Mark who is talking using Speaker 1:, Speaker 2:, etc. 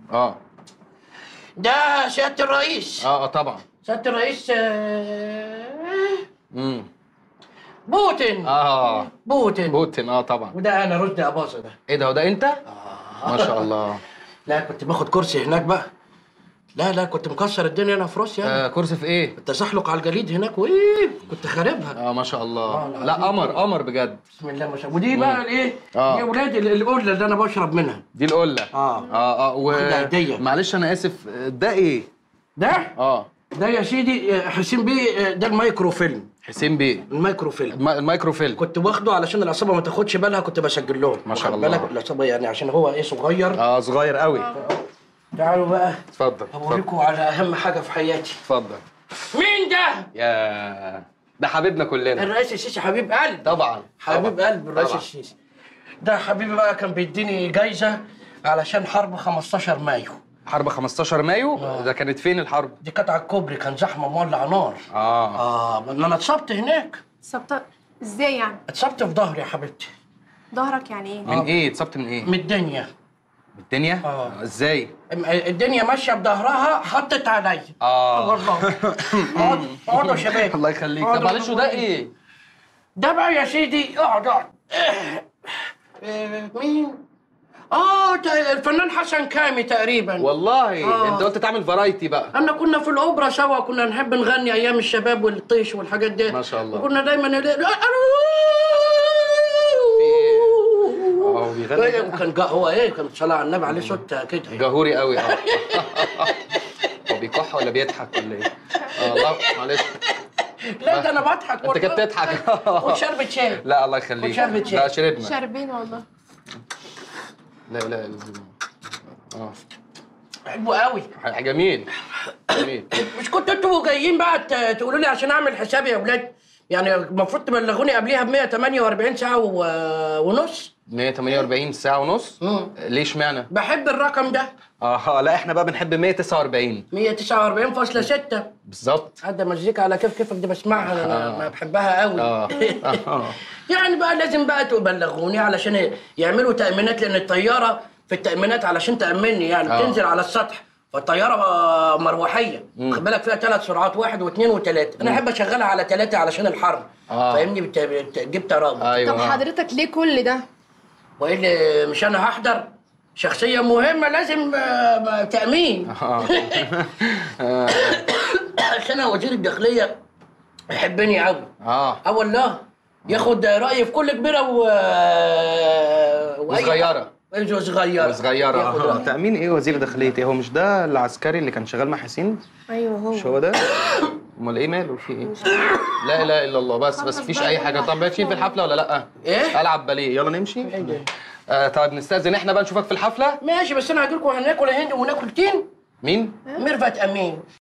Speaker 1: اه
Speaker 2: ده سياده الرئيس
Speaker 1: اه اه طبعا
Speaker 2: سياده الرئيس آه،
Speaker 1: امم
Speaker 2: بوتين
Speaker 1: اه
Speaker 2: بوتين
Speaker 1: بوتين اه طبعا
Speaker 2: وده انا رشدي اباظه ده
Speaker 1: ايه ده وده انت ما شاء الله
Speaker 2: لا كنت باخد كرسي هناك بقى لا لا كنت مكسر الدنيا انا في روسيا
Speaker 1: آه كرسي في ايه
Speaker 2: التزحلق على الجليد هناك وايه كنت خاربها
Speaker 1: اه ما شاء الله
Speaker 2: آه،
Speaker 1: لا
Speaker 2: العظيم.
Speaker 1: قمر قمر بجد
Speaker 2: بسم الله ما شاء الله ودي بقى الايه
Speaker 1: آه.
Speaker 2: دي ولاد ال- القله اللي انا بشرب منها
Speaker 1: دي القله
Speaker 2: اه
Speaker 1: اه اه و...
Speaker 2: واخدها هدية.
Speaker 1: معلش انا اسف ده ايه
Speaker 2: ده
Speaker 1: اه
Speaker 2: ده يا سيدي آه، حسين بيه آه، ده المايكرو فيلم
Speaker 1: حسين بيه
Speaker 2: المايكرو فيلم
Speaker 1: الم... المايكرو فيلم
Speaker 2: كنت واخده علشان العصابه ما تاخدش بالها كنت بسجل لهم
Speaker 1: ما شاء
Speaker 2: واخد
Speaker 1: الله.
Speaker 2: بالك العصابه يعني عشان هو ايه صغير
Speaker 1: اه صغير قوي
Speaker 2: تعالوا بقى
Speaker 1: اتفضل اتفضل
Speaker 2: اوريكم على اهم حاجه في حياتي
Speaker 1: اتفضل
Speaker 2: مين ده
Speaker 1: يا ده حبيبنا كلنا
Speaker 2: الرئيس السيسي حبيب قلب
Speaker 1: طبعا
Speaker 2: حبيب
Speaker 1: طبعاً.
Speaker 2: قلب الرئيس
Speaker 1: طبعاً.
Speaker 2: السيسي ده حبيبي بقى كان بيديني جايزه علشان حرب 15 مايو
Speaker 1: حرب 15 مايو ده كانت فين الحرب
Speaker 2: دي كانت على الكوبري كان زحمه مولع نار
Speaker 1: اه
Speaker 2: اه ما انا اتصبت هناك
Speaker 3: سبت ازاي يعني
Speaker 2: اتصبت في ظهري يا حبيبتي
Speaker 3: ظهرك يعني ايه
Speaker 1: من ايه اتصبت من ايه
Speaker 2: من الدنيا
Speaker 1: من الدنيا
Speaker 2: آه.
Speaker 1: ازاي
Speaker 2: ام- الدنيا ماشيه بظهرها حطت عليا
Speaker 1: اه
Speaker 2: والله اقعدوا اقعدوا يا شباب
Speaker 1: الله يخليك طب
Speaker 2: اقعدوا.
Speaker 1: معلش وده ايه
Speaker 2: ده بقى يا سيدي اقعد اقعد إيه، مين؟ اه ده الفنان حسن كامي تقريبا
Speaker 1: والله
Speaker 2: آه.
Speaker 1: انت قلت تعمل فرايتي بقى
Speaker 2: انا كنا في الاوبرا سوا كنا نحب نغني ايام الشباب والطيش والحاجات دي
Speaker 1: ما شاء الله.
Speaker 2: وكنا دايما نلاقي
Speaker 1: اه بيغني
Speaker 2: إيه، وكان جا هو ايه كان صلاه على النبي عليه صوت كده
Speaker 1: جهوري قوي اه هو بيكح ولا بيضحك ولا ايه؟ اه الله معلش
Speaker 2: لا ده انا بضحك
Speaker 1: انت كده بتضحك
Speaker 2: خد شربة شاي
Speaker 1: لا الله يخليك
Speaker 2: وشربة شاي.
Speaker 1: لا شربنا
Speaker 3: شاربين والله
Speaker 1: لا لا لا اه
Speaker 2: بحبه قوي
Speaker 1: ح- جميل جميل
Speaker 2: مش كنتوا انتوا جايين بقى ت- تقولوا لي عشان اعمل حسابي يا ولاد يعني المفروض تبلغوني قبليها ب 148 ساعه و... ونص
Speaker 1: 148 ساعة ونص
Speaker 2: مم.
Speaker 1: ليه اشمعنى؟
Speaker 2: بحب الرقم ده
Speaker 1: اه لا احنا بقى بنحب 149
Speaker 2: 149.6
Speaker 1: بالظبط
Speaker 2: هذا مزيكا على كيف كيفك دي بسمعها انا
Speaker 1: آه.
Speaker 2: ما بحبها قوي
Speaker 1: اه اه
Speaker 2: يعني بقى لازم بقى تبلغوني علشان يعملوا تأمينات لأن الطيارة في التأمينات علشان تأمني يعني
Speaker 1: آه.
Speaker 2: بتنزل على السطح فالطيارة آه، مروحية خد بالك فيها ثلاث سرعات واحد واثنين وثلاثة أنا أحب أشغلها على ثلاثة علشان الحر
Speaker 1: آه.
Speaker 2: فاهمني بت- بتجيب ترابط
Speaker 1: ايوه
Speaker 3: طب حضرتك ليه كل ده
Speaker 2: وإيه اللي مش أنا هحضر شخصية مهمة لازم آه، ما- تأمين
Speaker 1: اه اه
Speaker 2: عشان أنا وزير الداخلية يحبني قوي
Speaker 1: اه
Speaker 2: اه والله ياخد رأيي في كل كبيرة و... وأي
Speaker 1: وصغيرة.
Speaker 2: حاجة. وصغيرة
Speaker 1: صغيرة
Speaker 2: ياخد
Speaker 1: آه.
Speaker 2: رأيي.
Speaker 1: تأمين ايه وزير داخلية ايه هو مش ده العسكري اللي كان شغال مع حسين
Speaker 3: ايوه هو
Speaker 1: مش هو ده امال ايه ماله في ايه لا اله الا الله بس بس مفيش اي حاجة طب ماشيين في الحفلة ولا لا
Speaker 2: إيه؟
Speaker 1: العب باليه يلا نمشي
Speaker 2: إيه ده؟
Speaker 1: آه طيب نستأذن احنا بقى نشوفك في الحفلة
Speaker 2: ماشي بس انا هجيلكم هناكل هند وناكل تين
Speaker 1: مين
Speaker 2: ميرفت امين